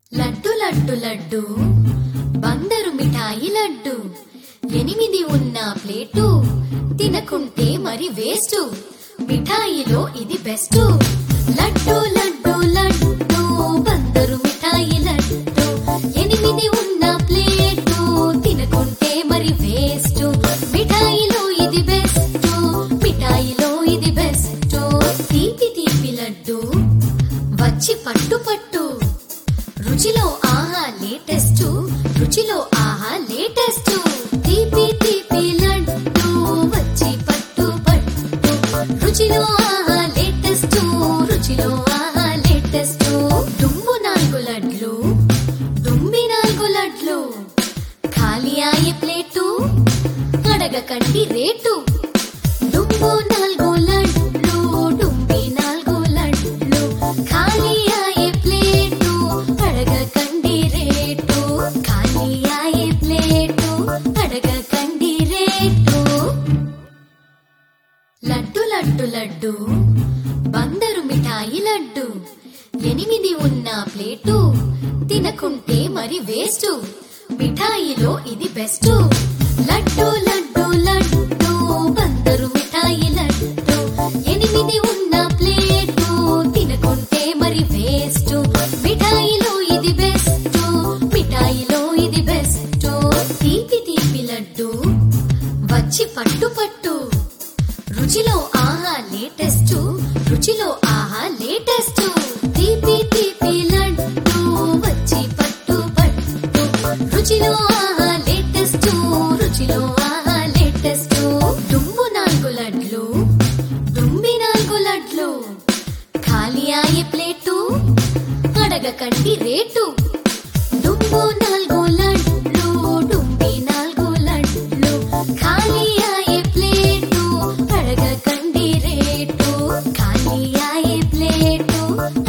లడ్డు లడ్డు లడ్డు బందరు మిఠాయి లడ్డు ఎనిమిది ఉన్న ప్లేటు తినకుంటే మరి వేస్ట్ మిఠాయిలో ఇది బెస్ట్ లడ్డు లడ్డు లడ్డు బందరు మిఠాయి లడ్డు ఎనిమిది ఉన్న ప్లేటు తినకుంటే మరి వేస్ట్ మిఠాయిలో ఇది బెస్ట్ మిఠాయిలో ఇది బెస్ట్ తీపి తీపి లడ్డు వచ్చి పట్టు పట్టు రుచిలో ఆహా లేటెస్ట్ రుచిలో ఆహా లేటెస్ట్ తీపి తీపి లడ్డు వచ్చి పట్టు పట్టు రుచిలో ఆహా లేటెస్ట్ రుచిలో ఆహా లేటెస్ట్ దుమ్ము నాలుగు లడ్లు దుమ్మి నాలుగు లడ్లు ఖాళీ అయ్యే ప్లేటు అడగకండి రేటు దుమ్ము నాలుగు లడ్లు డుంబి నాలుగు లడ్లు ఖాళీ అయ్యే ప్లేటు అడగకండి రేటు ఖాళీ అయ్యే ప్లేటు అడగకండి రేటు లడ్డు లడ్డు లడ్డు బందరు మిఠాయి లడ్డు ఎనిమిది ఉన్న ప్లేటు తినకుంటే మరి వేస్ట్ మిఠాయిలో ఇది బెస్ట్ లడ్డు లడ్డు లడ్డు బందరు మిఠాయి లడ్డు ఎనిమిది ఉన్న ప్లేటు తినకుంటే మరి వేస్ట్ మిఠాయిలో ఇది బెస్ట్ మిఠాయిలో ఇది బెస్ట్ తీపి తీపి లడ్డు వచ్చి పట్టు పట్టు రుచిలో ఆహా లేటెస్ట్ రుచిలో ఆహా లేటెస్ట్ తీపి తీపి లడ్డు వచ్చి పట్టు పట్టు రుచిలో ఆహా లేటెస్ట్ రుచిలో ఆహా లేటెస్ట్ దుమ్ము నాలుగు లడ్లు దుమ్మి నాలుగు లడ్లు ఖాళీ అయ్యే ప్లేటు అడగకండి రేటు దుమ్ము నాలుగు లడ్లు డుంబి నాలుగు లడ్లు ఖాళీ అయ్యే ప్లేటు అడగకండి రేటు ఖాళీ అయ్యే ప్లేటు